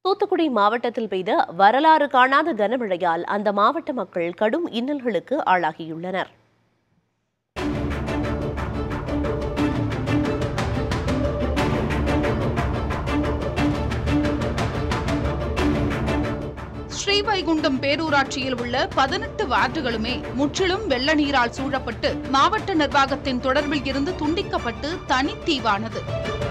தூத்துக்குடி மாவட்டத்தில் பெய்த வரலாறு காணாத கனமழையால் அந்த மாவட்ட மக்கள் கடும் இன்னல்களுக்கு ஆளாகியுள்ளனர் ஸ்ரீவைகுண்டம் பேரூராட்சியில் உள்ள பதினெட்டு வார்டுகளுமே முற்றிலும் வெள்ள நீரால் சூழப்பட்டு மாவட்ட நிர்வாகத்தின் தொடர்பில் இருந்து துண்டிக்கப்பட்டு தனித்தீவானது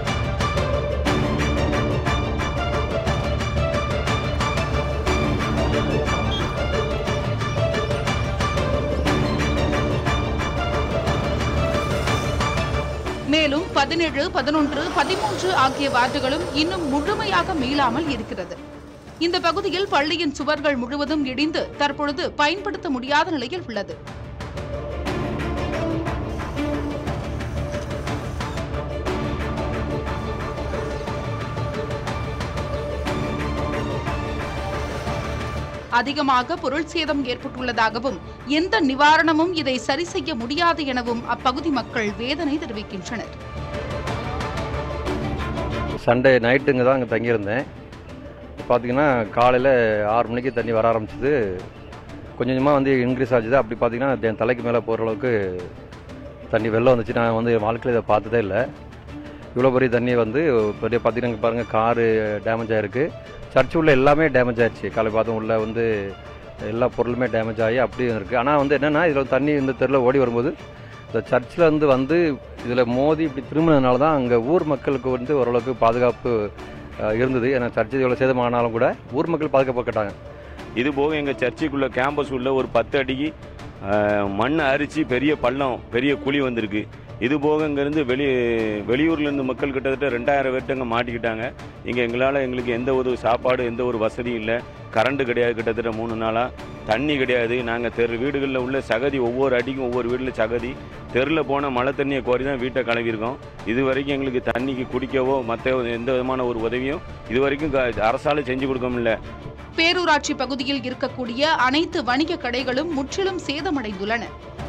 மேலும் பதினேழு பதினொன்று பதிமூன்று ஆகிய வார்டுகளும் இன்னும் முழுமையாக மீளாமல் இருக்கிறது இந்த பகுதியில் பள்ளியின் சுவர்கள் முழுவதும் இடிந்து தற்பொழுது பயன்படுத்த முடியாத நிலையில் உள்ளது அதிகமாக பொருள் சேதம் ஏற்பட்டுள்ளதாகவும் எந்த நிவாரணமும் இதை சரி செய்ய முடியாது எனவும் அப்பகுதி மக்கள் வேதனை தெரிவிக்கின்றனர் சண்டே நைட்டுங்க தான் அங்கே தங்கியிருந்தேன் பார்த்தீங்கன்னா காலையில் ஆறு மணிக்கு தண்ணி வர ஆரம்பிச்சது கொஞ்சம் கொஞ்சமாக வந்து இன்க்ரீஸ் ஆச்சுது அப்படி பார்த்தீங்கன்னா என் தலைக்கு மேலே போகிற அளவுக்கு தண்ணி வெள்ளம் வந்துச்சு நான் வந்து என் வாழ்க்கையில் இதை பார்த்ததே இல்லை இவ்வளோ பெரிய தண்ணி வந்து பெரிய பார்த்தீங்கன்னா இங்க பாருங்கள் காரு டேமேஜ் ஆகிருக்கு சர்ச் உள்ள எல்லாமே டேமேஜ் ஆயிடுச்சு காலை பார்த்தோம் உள்ள வந்து எல்லா பொருளுமே டேமேஜ் ஆகி அப்படியும் இருக்குது ஆனால் வந்து என்னென்னா இதில் தண்ணி இந்த தெருவில் ஓடி வரும்போது இந்த சர்ச்சில் இருந்து வந்து இதில் மோதி இப்படி திரும்பினதுனால தான் அங்கே ஊர் மக்களுக்கு வந்து ஓரளவுக்கு பாதுகாப்பு அஹ், இருந்தது ஏன்னா சர்ச்சை இவ்வளோ சேதமானாலும் கூட ஊர் மக்கள் பாதுகாப்பாக்கிட்டாங்க இது போக எங்கள் சர்ச்சுக்குள்ள கேம்பஸ் உள்ள ஒரு பத்து அடிக்கு அஹ், மண் அரிச்சு பெரிய பள்ளம் பெரிய குழி வந்திருக்கு இது போக இங்கேருந்து வெளி வெளியூர்லேருந்து மக்கள் கிட்டத்தட்ட ரெண்டாயிரம் பேர்ட்ட இங்கே மாட்டிக்கிட்டாங்க இங்கே எங்களால் எங்களுக்கு எந்த ஒரு சாப்பாடு எந்த ஒரு வசதியும் இல்லை கரண்ட் கிடையாது கிட்டத்தட்ட மூணு நாளாக தண்ணி கிடையாது நாங்கள் தெரு வீடுகளில் உள்ள சகதி ஒவ்வொரு அடிக்கும் ஒவ்வொரு வீட்டில் சகதி தெருவில் போன மழை தண்ணியை கோரி தான் வீட்டை கழுவிருக்கோம் இது வரைக்கும் எங்களுக்கு தண்ணிக்கு குடிக்கவோ மற்ற எந்த விதமான ஒரு உதவியும் இது வரைக்கும் க- அரசால செஞ்சு கொடுக்க முடியல பேரூராட்சி பகுதியில் இருக்கக்கூடிய அனைத்து வணிக கடைகளும் முற்றிலும் சேதமடைந்துள்ளன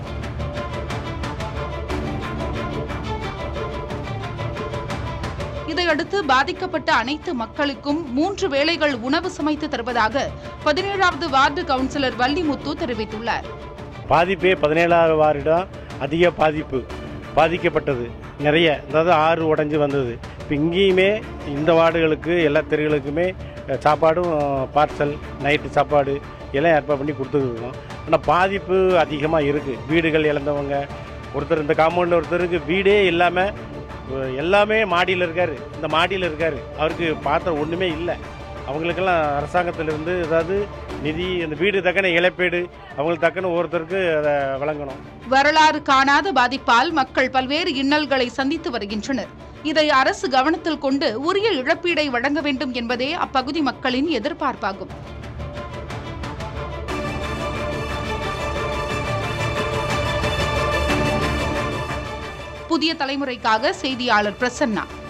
இதையடுத்து பாதிக்கப்பட்ட அனைத்து மக்களுக்கும் மூன்று வேளைகள் உணவு சமைத்து தருவதாக பதினேழாவது வார்டு கவுன்சிலர் வள்ளிமுத்து தெரிவித்துள்ளார் பாதிப்பே பதினேழாவது வார்டம் அதிக பாதிப்பு பாதிக்கப்பட்டது நிறைய அதாவது ஆறு உடைஞ்சு வந்தது இப்போ இங்கேயுமே இந்த வார்டுகளுக்கு எல்லா தெருகளுக்குமே அஹ், சாப்பாடும் பார்சல் நைட்டு சாப்பாடு எல்லாம் ஏற்பாடு பண்ணி கொடுத்துருக்கோம் ஆனால் பாதிப்பு அதிகமாக இருக்குது வீடுகள் இழந்தவங்க ஒருத்தர் இந்த காம்பவுண்டில் ஒருத்தருக்கு வீடே இல்லாமல் எல்லாமே மாடியில் இருக்கார் இந்த மாடியில் இருக்கார் அவருக்கு பாத்திரம் ஒன்றுமே இல்லை அவங்களுக்கெல்லாம் அரசாங்கத்திலிருந்து ஏதாவது நிதி அந்த வீடு தக்கன இழப்பீடு அவங்களுக்கு தக்கன ஒவ்வொருத்தருக்கு அதை வழங்கணும் வரலாறு காணாத பாதிப்பால் மக்கள் பல்வேறு இன்னல்களை சந்தித்து வருகின்றனர் இதை அரசு கவனத்தில் கொண்டு உரிய இழப்பீடை வழங்க வேண்டும் என்பதே அப்பகுதி மக்களின் எதிர்பார்ப்பாகும் புதிய தலைமுறைக்காக செய்தியாளர் பிரசன்னா